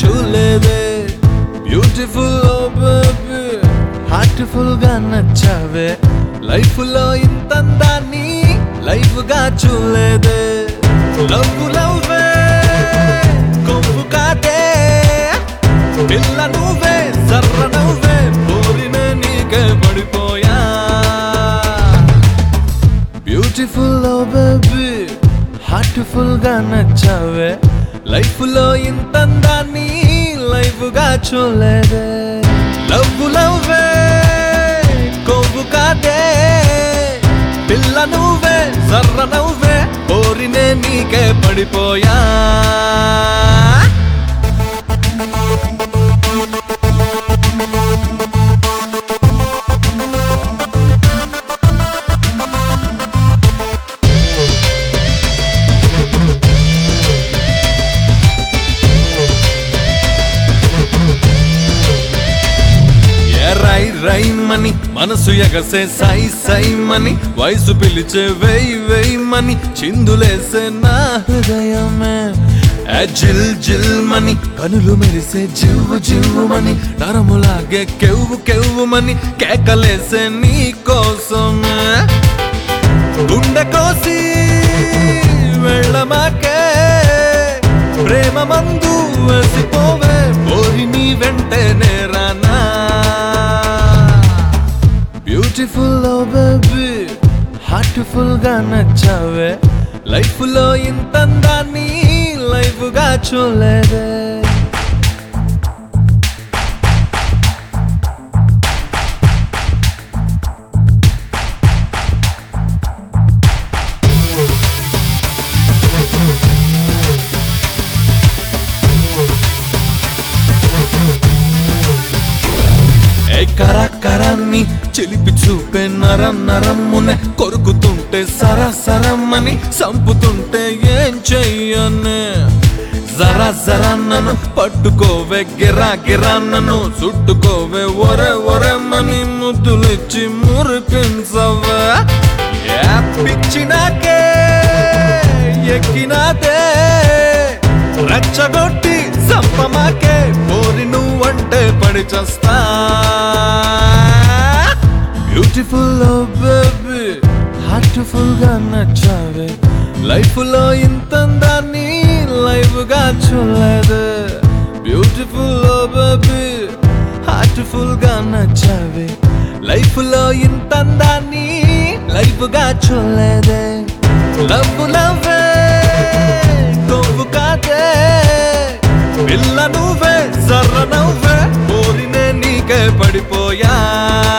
చూలేదే beautiful baby heartful గా నచ్చావే life లో ఇంత అందాన్ని లైఫ్ గా చూలేదే లవ్ లవ్వే కొవ్వు కాదే పిల్ల నువ్వే సర్ర నువ్వే కోరిన నీకే పడిపోయా బ్యూటిఫుల్ బేబీ హార్ట్ఫుల్ గా నచ్చావే లైఫ్ లో ఇంత అందాన్ని లైఫ్ గా చూలేదే లవ్ లవ్వే కొవ్వు కాదే పిల్ల నువ్వే సర్ర నువ్వే కోరినే నీకే పడిపోయా ఏ రై రైమని మనసు ఎగసే సై సైమని వయసు పిలిచే వెయ్ వెయ్మని చిందులేసే నా హృదయమే ఏ జిల్ జిల్ మని కనులు మెరిసే జివ్వు జివ్వుమని నరములాగే కెవ్వు కెవ్వుమని కేకలేసే నీ కోసమే గుండె కోసి వెళ్ళమాకే ప్రేమ మందు వేసిపోవే పోరి నీ వెంటే నేరానా బ్యూటిఫుల్ బేబీ హార్ట్ఫుల్ గా నచ్చావే లైఫ్ లో ఇంత అందాన్ని లైఫ్ గా చూలేదే ఏ కరాకరాన్ని చిలిపి చూపే నరం నరమ్మునే కొరుకుతుంటే సర సరమ్మని సంపుతుంటే ఏం చెయ్యనే జరా జరా నన్ను పట్టుకోవే గిరా గిరా నన్ను చుట్టుకోవే ఒరే ఒరెమ్మని ముద్దులిచ్చి మురిపించవే ఏ పిచ్చినాకే ఎక్కినాదే రెచ్చగొట్టి సంపమాకే పోరి నువ్వంటే పడి చస్తా బ్యూటిఫుల్ బేబీ హార్ట్ఫుల్ గా నచ్చావే లైఫ్ లో ఇంత అందాన్ని లైఫ్ గా చూడలేదు బ్యూటిఫుల్ బేబీ హార్ట్ఫుల్ గా నచ్చావే లైఫ్ లో ఇంత అందాన్ని లైఫ్ గా చూడలేదే లవ్ లవ్వే కొవ్వు కాదే పిల్ల నువ్వే సర్ర నవ్వే కోరినే నీకే పడిపోయా